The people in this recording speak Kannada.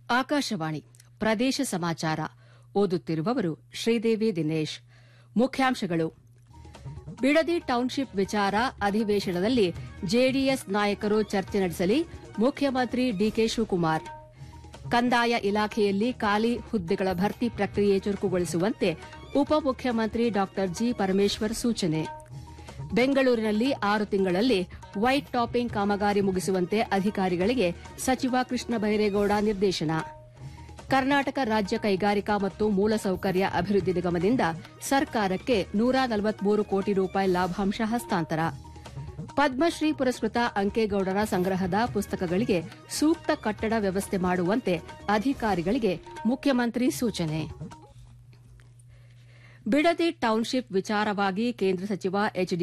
ಆಕಾಶವಾಣಿ ಪ್ರದೇಶ ಸಮಾಚಾರ ಓದುತ್ತಿರುವವರು ಶ್ರೀದೇವಿ ದಿನೇಶ್ ಮುಖ್ಯಾಂಶಗಳು ಬಿಡದಿ ಟೌನ್ಶಿಪ್ ವಿಚಾರ ಅಧಿವೇಶನದಲ್ಲಿ ಜೆಡಿಎಸ್ ನಾಯಕರು ಚರ್ಚೆ ನಡೆಸಲಿ ಮುಖ್ಯಮಂತ್ರಿ ಡಿಕೆ ಶಿವಕುಮಾರ್ ಕಂದಾಯ ಇಲಾಖೆಯಲ್ಲಿ ಖಾಲಿ ಹುದ್ದೆಗಳ ಭರ್ತಿ ಪ್ರಕ್ರಿಯೆ ಚುರುಕುಗೊಳಿಸುವಂತೆ ಉಪಮುಖ್ಯಮಂತ್ರಿ ಡಾ ಜಿ ಪರಮೇಶ್ವರ್ ಸೂಚನೆ ಬೆಂಗಳೂರಿನಲ್ಲಿ ಆರು ತಿಂಗಳಲ್ಲಿ ವೈಟ್ ಟಾಪಿಂಗ್ ಕಾಮಗಾರಿ ಮುಗಿಸುವಂತೆ ಅಧಿಕಾರಿಗಳಿಗೆ ಸಚಿವ ಕೃಷ್ಣ ಬೈರೇಗೌಡ ನಿರ್ದೇಶನ ಕರ್ನಾಟಕ ರಾಜ್ಯ ಕೈಗಾರಿಕಾ ಮತ್ತು ಮೂಲಸೌಕರ್ಯ ಅಭಿವೃದ್ಧಿ ನಿಗಮದಿಂದ ಸರ್ಕಾರಕ್ಕೆ ನೂರ ನಲವತ್ಮೂರು ಕೋಟಿ ರೂಪಾಯಿ ಲಾಭಾಂಶ ಹಸ್ತಾಂತರ ಪದ್ಮಶ್ರೀ ಪುರಸ್ಕೃತ ಅಂಕೇಗೌಡರ ಸಂಗ್ರಹದ ಪುಸ್ತಕಗಳಿಗೆ ಸೂಕ್ತ ಕಟ್ಟಡ ವ್ಯವಸ್ಥೆ ಮಾಡುವಂತೆ ಅಧಿಕಾರಿಗಳಿಗೆ ಮುಖ್ಯಮಂತ್ರಿ ಸೂಚನೆ ಬಿಡದಿ ಟೌನ್ಶಿಪ್ ವಿಚಾರವಾಗಿ ಕೇಂದ್ರ ಸಚಿವ ಎಚ್